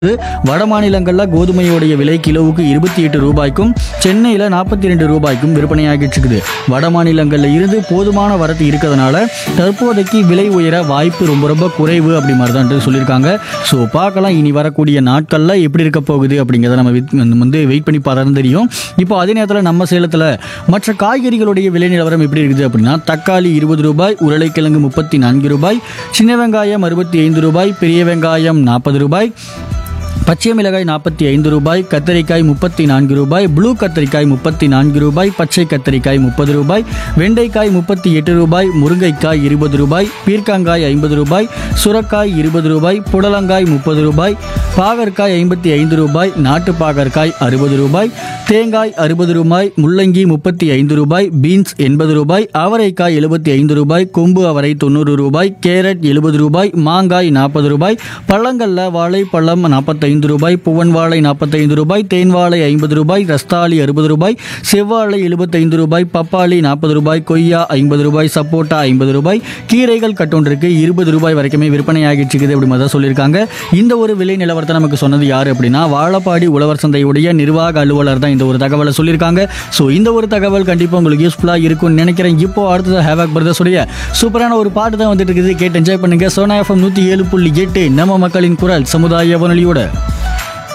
வட மாநிலங்களில் கோதுமையோடைய விலை கிலோவுக்கு இருபத்தி எட்டு ரூபாய்க்கும் சென்னையில் நாற்பத்தி ரெண்டு ரூபாய்க்கும் விற்பனையாகிட்டு இருக்குது வட மாநிலங்களில் இருந்து போதுமான வரத்து இருக்கிறதுனால தற்போதைக்கு விலை உயர வாய்ப்பு ரொம்ப ரொம்ப குறைவு அப்படி மாதிரி தான் சொல்லியிருக்காங்க ஸோ பார்க்கலாம் இனி வரக்கூடிய நாட்களில் எப்படி இருக்க போகுது அப்படிங்கிறத நம்ம வித்- வந்து வெயிட் பண்ணி பார்த்தா தான் தெரியும் இப்போ அதே நேரத்தில் நம்ம சேலத்தில் மற்ற காய்கறிகளுடைய விலை நிலவரம் எப்படி இருக்குது அப்படின்னா தக்காளி இருபது ரூபாய் உருளைக்கிழங்கு முப்பத்தி நான்கு ரூபாய் சின்ன வெங்காயம் அறுபத்தி ஐந்து ரூபாய் பெரிய வெங்காயம் நாற்பது ரூபாய் பச்சை மிளகாய் நாற்பத்தி ஐந்து ரூபாய் கத்தரிக்காய் முப்பத்தி நான்கு ரூபாய் ப்ளூ கத்தரிக்காய் முப்பத்தி நான்கு ரூபாய் பச்சை கத்தரிக்காய் முப்பது ரூபாய் வெண்டைக்காய் முப்பத்தி எட்டு ரூபாய் முருங்கைக்காய் இருபது ரூபாய் பீர்க்கங்காய் ஐம்பது ரூபாய் சுரக்காய் இருபது ரூபாய் புடலங்காய் முப்பது ரூபாய் பாகற்காய் ஐம்பத்தி ஐந்து ரூபாய் நாட்டு பாகற்காய் அறுபது ரூபாய் தேங்காய் அறுபது ரூபாய் முள்ளங்கி முப்பத்தி ஐந்து ரூபாய் பீன்ஸ் எண்பது ரூபாய் அவரைக்காய் எழுபத்தி ஐந்து ரூபாய் கொம்பு அவரை தொண்ணூறு ரூபாய் கேரட் எழுபது ரூபாய் மாங்காய் நாற்பது ரூபாய் பழங்கள்ல வாழைப்பழம் நாற்பத்தைந்து ரூபாய் புவன் வாழை நாற்பத்தைந்து ரூபாய் தேன் வாழை ஐம்பது ரூபாய் ரஸ்தாளி அறுபது ரூபாய் செவ்வாழை எழுபத்தைந்து ரூபாய் பப்பாளி நாற்பது ரூபாய் கொய்யா ஐம்பது ரூபாய் சப்போட்டா ஐம்பது ரூபாய் கீரைகள் கட்டொன்றுக்கு இருபது ரூபாய் வரைக்குமே விற்பனை ஆகிட்டு இருக்குது அப்படி மாதிரி தான் சொல்லியிருக்காங்க இந்த ஒரு விலை நிலவரத்தை நமக்கு சொன்னது யார் அப்படின்னா வாழப்பாடி உழவர் சந்தையுடைய நிர்வாக அலுவலர் தான் இந்த ஒரு தகவலை சொல்லியிருக்காங்க ஸோ இந்த ஒரு தகவல் கண்டிப்பாக உங்களுக்கு யூஸ்ஃபுல்லாக இருக்கும்னு நினைக்கிறேன் இப்போ அடுத்தது ஹேவாக் பிரதர்ஸுடைய சூப்பரான ஒரு பாட்டு தான் வந்துட்டு இருக்குது கேட்டு என்ஜாய் பண்ணுங்க சோனா எஃப்எம் நூற்றி ஏழு புள்ளி எட்டு நம்ம மக்களின் குரல் சமுதாய வானொலியோட